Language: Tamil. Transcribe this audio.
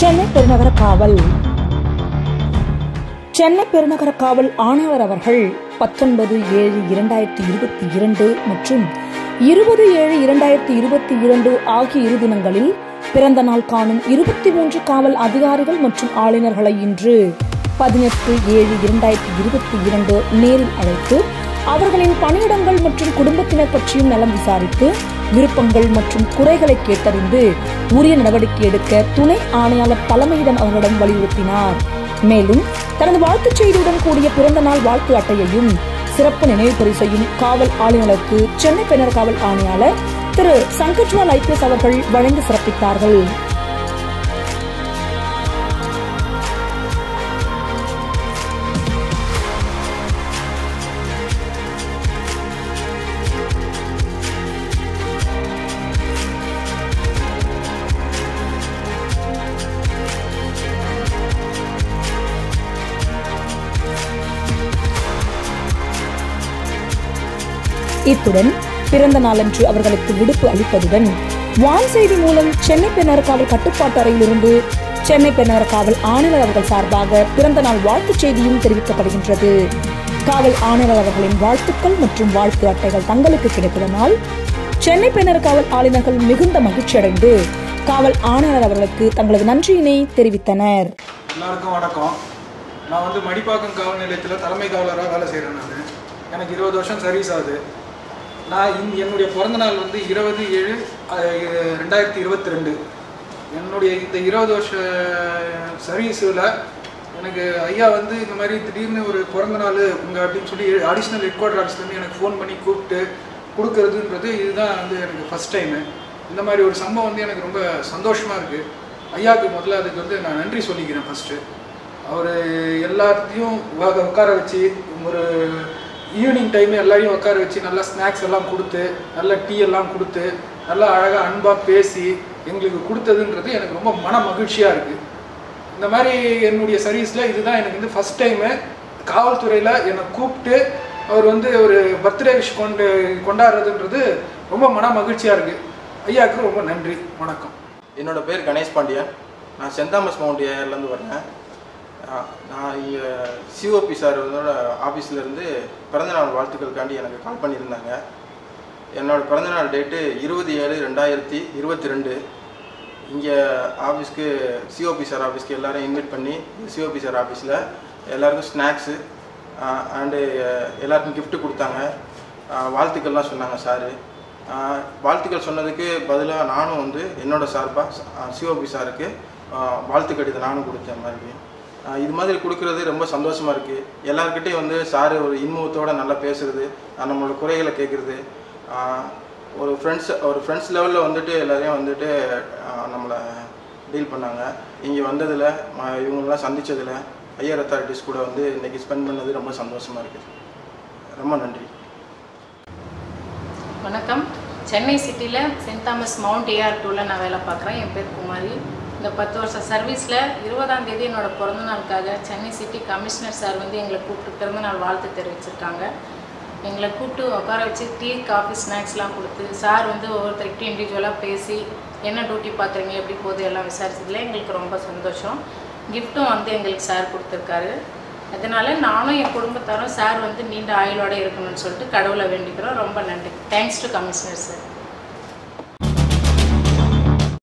சென்னை பெருநகர காவல் சென்னை பெருநகர காவல் ஆணையாளர் அவர்கள் பத்தொன்பது ஏழு இரண்டாயிரத்தி இருபத்தி இரண்டு மற்றும் இருபது ஏழு இரண்டாயிரத்தி இருபத்தி இரண்டு ஆகிய இரு தினங்களில் பிறந்த நாள் காணும் இருபத்தி மூன்று காவல் அதிகாரிகள் மற்றும் ஆளுநர்களை இன்று பதினெட்டு ஏழு இரண்டாயிரத்தி இருபத்தி இரண்டு நேரில் அழைத்து அவர்களின் பணியிடங்கள் மற்றும் குடும்பத்தினர் பற்றியும் நலம் விசாரித்து விருப்பங்கள் மற்றும் குறைகளை கேட்டறிந்து உரிய நடவடிக்கை எடுக்க துணை ஆணையாளர் தலைமையிடம் அவர்களிடம் வலியுறுத்தினார் மேலும் தனது வாழ்த்துச் செய்தியுடன் கூடிய பிறந்த நாள் வாழ்த்து அட்டையையும் சிறப்பு நினைவு பரிசையும் காவல் ஆணையாளருக்கு சென்னை பெண்ணர் காவல் ஆணையாளர் திரு சங்கர்ஜ்வால் ஐபிஎஸ் அவர்கள் வழங்கி சிறப்பித்தார்கள் இத்துடன் பிறந்த நாளன்று அவர்களுக்கு விடுப்பு அளிப்பதுடன் வான் செய்தி மூலம் சென்னை பெண்ணர் காவல் கட்டுப்பாட்டு அறையிலிருந்து சென்னை பெண்ணர் காவல் ஆணையர் அவர்கள் சார்பாக பிறந்த நாள் வாழ்த்துச் செய்தியும் தெரிவிக்கப்படுகின்றது காவல் ஆணையர் அவர்களின் வாழ்த்துக்கள் மற்றும் வாழ்த்து அட்டைகள் தங்களுக்கு கிடைப்பதனால் சென்னை பெண்ணர் காவல் ஆளுநர்கள் மிகுந்த மகிழ்ச்சி அடைந்து காவல் ஆணையர் அவர்களுக்கு தங்களது நன்றியினை தெரிவித்தனர் எல்லாருக்கும் வணக்கம் நான் வந்து மடிப்பாக்கம் காவல் நிலையத்தில் தலைமை காவலராக வேலை செய்கிறேன் நான் எனக்கு இருபது வருஷம் சர்வீஸ் ஆகுது நான் இந் என்னுடைய பிறந்த நாள் வந்து இருபது ஏழு அஹ், ரெண்டாயிரத்தி இருபத்தி ரெண்டு என்னுடைய இந்த இருபது வருஷ சர்வீஸில் எனக்கு ஐயா வந்து இந்த மாதிரி திடீர்னு ஒரு பிறந்த நாள் உங்கள் அப்படின்னு சொல்லி அடிஷ்னல் ஹெட் குவார்டர் ஆஃபீஸ்லேருந்து எனக்கு ஃபோன் பண்ணி கூப்பிட்டு கொடுக்கறதுன்றது இதுதான் வந்து எனக்கு ஃபஸ்ட் டைமு இந்த மாதிரி ஒரு சம்பவம் வந்து எனக்கு ரொம்ப சந்தோஷமாக இருக்குது ஐயாவுக்கு முதல்ல அதுக்கு வந்து நான் நன்றி சொல்லிக்கிறேன் ஃபஸ்ட்டு அவர் எல்லாத்தையும் உட்கா- உட்கார வச்சு ஒரு ஈவினிங் டைம் எல்லாரையும் உட்கார வச்சு நல்லா ஸ்நாக்ஸ் எல்லாம் கொடுத்து நல்ல டீ எல்லாம் கொடுத்து நல்லா அழகாக அன்பாக பேசி எங்களுக்கு கொடுத்ததுன்றது எனக்கு ரொம்ப மன மகிழ்ச்சியாக இருக்குது இந்த மாதிரி என்னுடைய சர்வீஸில் இதுதான் எனக்கு வந்து ஃபஸ்ட் டைமு காவல்துறையில் என்னை கூப்பிட்டு அவர் வந்து ஒரு பர்த்டே விஷ் கொண்டு கொண்டாடுறதுன்றது ரொம்ப மன மகிழ்ச்சியாக இருக்குது ஐயாவுக்கு ரொம்ப நன்றி வணக்கம் என்னோட பேர் கணேஷ் பாண்டியன் நான் சென்ட் தாமஸ் மவுண்ட் ஏர்லேருந்து வரேன் ஆஹ் நான் இங்கே சிஓபி சார் ஆஃபீஸ்லேருந்து பிறந்தநாள் வாழ்த்துக்களுக்காண்டி எனக்கு கால் பண்ணியிருந்தாங்க என்னோட பிறந்தநாள் டேட்டு இருபது ஏழு ரெண்டாயிரத்தி இருபத்தி ரெண்டு இங்கே ஆஃபீஸ்க்கு சிஓபி சார் ஆஃபீஸ்க்கு எல்லாரையும் இன்வைட் பண்ணி சிஓபி சார் ஆஃபீஸில் எல்லாருக்கும் ஸ்நாக்ஸு அண்டு எல்லாருக்கும் gift கொடுத்தாங்க ஆஹ் வாழ்த்துக்கள்லாம் சொன்னாங்க சாரு ஆஹ் வாழ்த்துக்கள் சொன்னதுக்கு பதிலாக நானும் வந்து என்னோட சார்பாக சிஓபி சாருக்கு ஆஹ் வாழ்த்து கடிதம் நானும் கொடுத்தேன் மாதிரி ஆஹ் இது மாதிரி கொடுக்கறது ரொம்ப சந்தோஷமாக இருக்குது எல்லாருக்கிட்டையும் வந்து சாரு ஒரு இன்முகத்தோட நல்லா பேசுறது ஆஹ் நம்மளோட குறைகளை கேட்குறது ஒரு ஃப்ரெண்ட்ஸ் ஒரு ஃப்ரெண்ட்ஸ் லெவலில் வந்துட்டு எல்லாரையும் வந்துட்டு ஆஹ் நம்மளை டீல் பண்ணாங்க இங்கே வந்ததில் ம- இவங்களெல்லாம் சந்திச்சதுல ஐயர் அத்தாரிட்டிஸ் கூட வந்து இன்னைக்கு ஸ்பெண்ட் பண்ணது ரொம்ப சந்தோஷமாக இருக்குது ரொம்ப நன்றி வணக்கம் சென்னை சிட்டியில் சென்ட் தாமஸ் மவுண்ட் ஏஆர் டூவில் நான் வேலை பார்க்குறேன் என் பேர் குமாரி இந்த பத்து வருஷம் சர்வீஸில் இருபதாம் தேதி என்னோட பிறந்த நாளுக்காக சென்னை சிட்டி கமிஷனர் சார் வந்து எங்களை கூப்பிட்டு பிறந்தநாள் வாழ்த்து தெரிவிச்சிருக்காங்க எங்களை கூப்பிட்டு உட்கார வச்சு டீ காஃபி ஸ்நாக்ஸ்லாம் கொடுத்து சார் வந்து ஒவ்வொருத்தர்கிட்டையும் இண்டிவிஜுவலாக பேசி என்ன டியூட்டி பார்க்குறீங்க எப்படி போகுது எல்லாம் விசாரிச்சதுல எங்களுக்கு ரொம்ப சந்தோஷம் கிஃப்ட்டும் வந்து எங்களுக்கு சார் கொடுத்துருக்காரு அதனால நானும் என் குடும்பத்தாரும் சார் வந்து நீண்ட ஆயுளோட இருக்கணும்னு சொல்லிட்டு கடவுளை வேண்டிக்கிறோம் ரொம்ப நன்றி தேங்க்ஸ் டு கமிஷனர் சார்